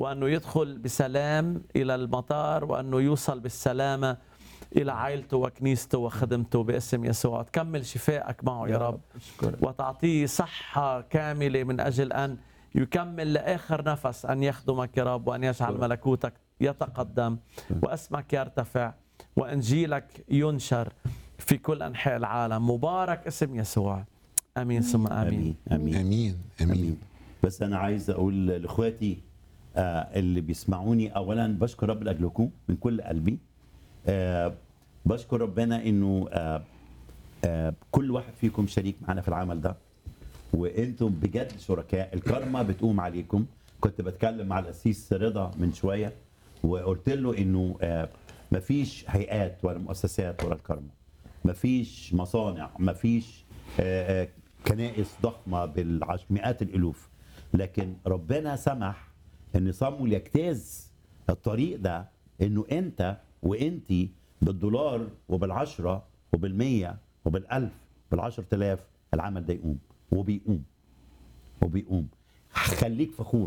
وأنه يدخل بسلام إلى المطار وأنه يوصل بالسلامة إلى عائلته وكنيسته وخدمته باسم يسوع تكمل شفائك معه يا رب اشكرك وتعطيه صحة كاملة من أجل أن يكمل لآخر نفس أن يخدمك يا رب وأن يجعل شكرا. ملكوتك يتقدم واسمك يرتفع وإنجيلك ينشر في كل أنحاء العالم مبارك اسم يسوع أمين ثم آمين امين امين امين امين امين بس انا عايز اقول لاخواتي آه اللي بيسمعوني اولا بشكر رب لاجلكم من كل قلبي آه بشكر ربنا انه آه آه كل واحد فيكم شريك معنا في العمل ده وانتم بجد شركاء الكارما بتقوم عليكم كنت بتكلم مع الاسيس رضا من شويه وقلت له انه آه مفيش هيئات ولا مؤسسات ولا الكارما مفيش مصانع مفيش آه، آه، كنائس ضخمه بالمئات الالوف لكن ربنا سمح ان صمويل يجتاز الطريق ده انه انت وانتي بالدولار وبالعشره وبالمية وبالالف بالعشر تلاف العمل ده يقوم وبيقوم وبيقوم خليك فخور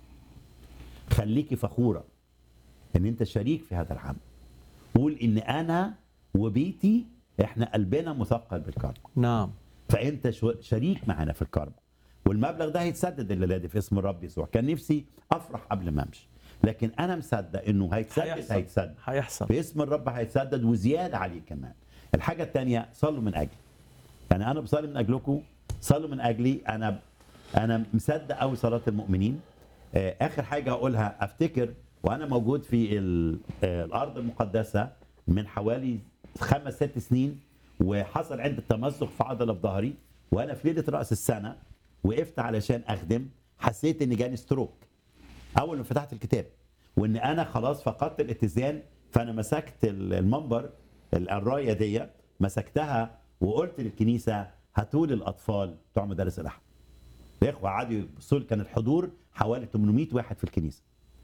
خليكي فخوره ان انت شريك في هذا العمل قول ان انا وبيتي احنا قلبنا مثقل بالكرم نعم فانت شو- شريك معانا في الكرم والمبلغ ده هيتسدد الليله دي في اسم الرب يسوع كان نفسي افرح قبل ما امشي لكن انا مصدق انه هيتسدد هيحصل. هيتسدد هيحصل في اسم الرب هيتسدد وزياده عليه كمان الحاجه الثانيه صلوا من اجلي يعني انا بصلي من اجلكم صلوا من اجلي انا انا مصدق قوي صلاه المؤمنين آه، اخر حاجه هقولها افتكر وانا موجود في ال- آه، الارض المقدسه من حوالي خمس ست سنين وحصل عندي تمزق في عضله في ظهري وانا في ليله راس السنه وقفت علشان اخدم حسيت ان جاني ستروك اول ما فتحت الكتاب وان انا خلاص فقدت الاتزان فانا مسكت ال- المنبر ال- الرايه دي مسكتها وقلت للكنيسه هاتوا لي الاطفال بتوع مدارس الاحد الاخوه قعدوا يبصوا لي، كان الحضور حوالي 800 واحد في الكنيسه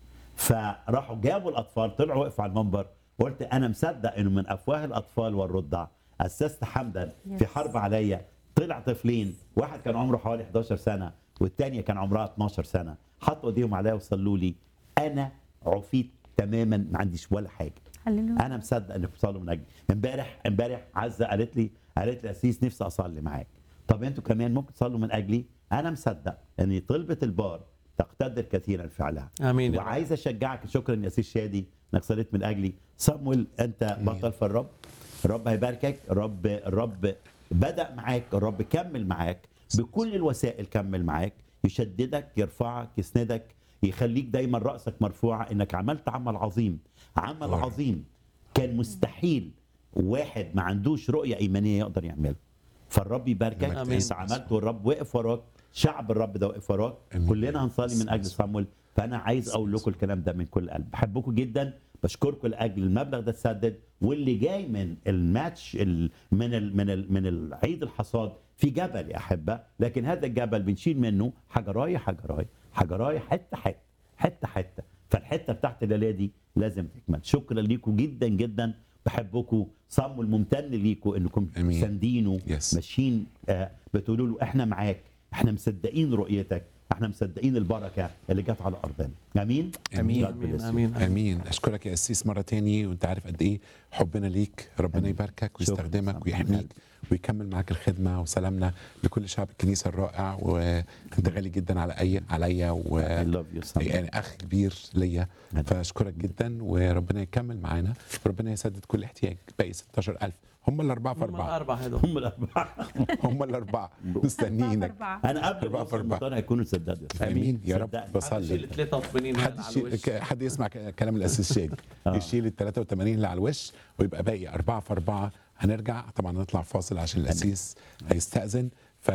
فراحوا جابوا الاطفال طلعوا وقفوا على المنبر قلت انا مصدق انه من افواه الاطفال والرضع اسست حمدا في حرب عليا طلع طفلين واحد كان عمره حوالي 11 سنه والثانيه كان عمرها 12 سنه حطوا ايديهم عليا وصلوا لي انا عفيت تماما ما عنديش ولا حاجه هللويا انا مصدق انك بتصلوا من اجلي امبارح امبارح عزه قالت لي قالت لي اسيس نفسي اصلي معاك طب انتوا كمان ممكن تصلوا من اجلي انا مصدق ان طلبه البار تقتدر كثيرا فعلها آمين يا رب. وعايز اشجعك شكرا يا اسيس شادي انك صليت من اجلي صمويل انت بطل في الرب الرب هيباركك الرب الرب بدا معاك الرب كمل معاك بكل الوسائل كمل معاك يشددك يرفعك يسندك يخليك دايما راسك مرفوعه انك عملت عمل عظيم عمل الله. عظيم كان مستحيل واحد ما عندوش رؤيه ايمانيه يقدر يعملها فالرب يباركك آمين. انت عملت والرب وقف وراك شعب الرب ده واقف وراك آمين. كلنا هنصلي من اجل صامويل فانا عايز اقول لكم الكلام ده من كل قلب بحبكم جدا بشكركم لاجل المبلغ ده اتسدد واللي جاي من الماتش ال من ال من ال من العيد الحصاد في جبل يا احبه لكن هذا الجبل بنشيل منه حجرايه حجرايه حجرايه حته حته حته حته فالحته بتاعت الليله دي لازم تكمل شكرا ليكم جدا جدا بحبكم صموا الممتن ليكم انكم آمين. ساندينه Yes. ماشيين آه بتقولوا له احنا معاك احنا مصدقين رؤيتك احنا مصدقين البركه اللي جت على ارضنا امين آمين. God امين bless you. امين امين اشكرك يا اسيس مره تاني وانت عارف قد ايه حبنا ليك ربنا آمين. يباركك شكراً. ويستخدمك ويحميك ويكمل معاك الخدمه وسلامنا لكل شعب الكنيسه الرائع وانت غالي جدا على اي عليا و I love you so much. يعني اخ كبير ليا فاشكرك جدا وربنا يكمل معانا وربنا يسدد كل احتياج باقي 16000 هم الاربعه في هم اربعه الأربعة هدول هم الاربعه هم الاربعه مستنيينك أربعة. انا قبل أربعة ما في أوصل أربعة. المطار هيكونوا صدقوا امين يا رب صدقني. بصلي شيل 83 حد هذا على يشيل الوش ك- حد يسمع ك- كلام الاسيس شادي يشيل ال 83 اللي على الوش ويبقى باقي أربعة في أربعة هنرجع طبعا نطلع فاصل عشان الاسيس هيستأذن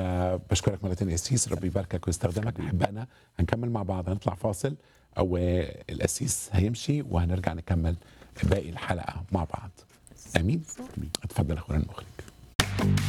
فبشكرك مرة تانية يا اسيس ربي يباركك ويستخدمك احبائنا هنكمل مع بعض هنطلع فاصل او الاسيس هيمشي وهنرجع نكمل باقي الحلقة مع بعض امين اتفضل يا اخونا المخرج